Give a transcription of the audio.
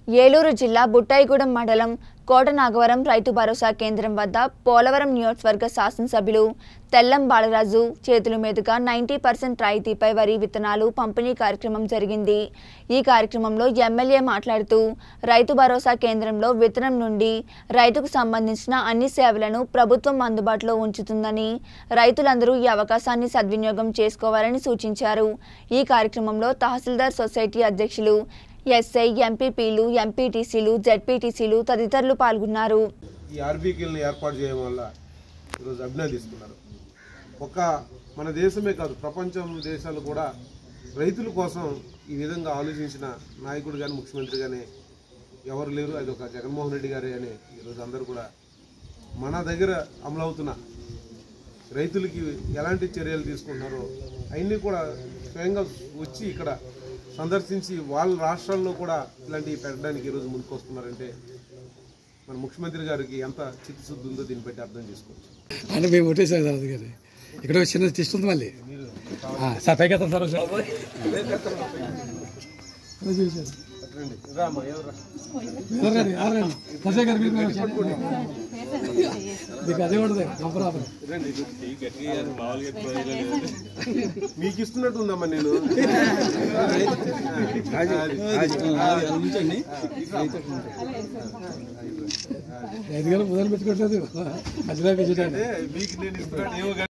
ఏలూరు జిల్లా బుట్టాయిగూడెం మండలం కోటనాగవరం రైతు భరోసా కేంద్రం వద్ద పోలవరం నియోజకవర్గ శాసనసభ్యులు తెల్లం బాలరాజు చేతుల మీదుగా నైంటీ పర్సెంట్ రాయితీపై వరి విత్తనాలు పంపిణీ కార్యక్రమం జరిగింది ఈ కార్యక్రమంలో ఎమ్మెల్యే మాట్లాడుతూ రైతు భరోసా కేంద్రంలో విత్తనం నుండి రైతుకు సంబంధించిన అన్ని సేవలను ప్రభుత్వం అందుబాటులో ఉంచుతుందని రైతులందరూ ఈ అవకాశాన్ని సద్వినియోగం చేసుకోవాలని సూచించారు ఈ కార్యక్రమంలో తహసీల్దార్ సొసైటీ అధ్యక్షులు ఎస్ఐ ఎంపీపీలు ఎంపీటీసీలు జెడ్పీటీసీలు తదితరులు పాల్గొన్నారు ఈ ఆర్బీకేలను ఏర్పాటు చేయడం వల్ల ఈరోజు అభినందిస్తున్నారు ఒక మన దేశమే కాదు ప్రపంచం దేశాలు కూడా రైతుల కోసం ఈ విధంగా ఆలోచించిన నాయకుడు కానీ ముఖ్యమంత్రి కానీ ఎవరు లేరు అది ఒక జగన్మోహన్ రెడ్డి గారే అని ఈరోజు అందరూ కూడా మన దగ్గర అమలవుతున్న రైతులకి ఎలాంటి చర్యలు తీసుకుంటున్నారో అవన్నీ కూడా స్వయంగా వచ్చి ఇక్కడ సందర్శించి వాళ్ళ రాష్ట్రాల్లో కూడా ఇలాంటివి పెట్టడానికి ఈరోజు ముందుకు వస్తున్నారంటే మన ముఖ్యమంత్రి గారికి ఎంత చిత్తశుద్ధి ఉందో దీన్ని బట్టి అర్థం చేసుకోవచ్చు అంటే మేము ఒట్టేసాం సార్ అది గారి ఇక్కడ ఒక చిన్న టెస్ట్ ఉంది మళ్ళీ ఆ, సార్ పైకి వెళ్తాం సార్ ఒకసారి. అలా చూశారు. ఎవరండి? ఎవరండి? సత్య గారు మీరు కూడా వచ్చారు. మీకు అదే ఉండదు కంపరాపం మీకు ఇస్తున్నట్టు ఉందమ్మా నేను ఐదు గంటలు మొదలు పెట్టుకోవట్లేదు మధ్యలో కూర్చోటానికి మీకు నేను ఇస్తున్నట్టు ఏమో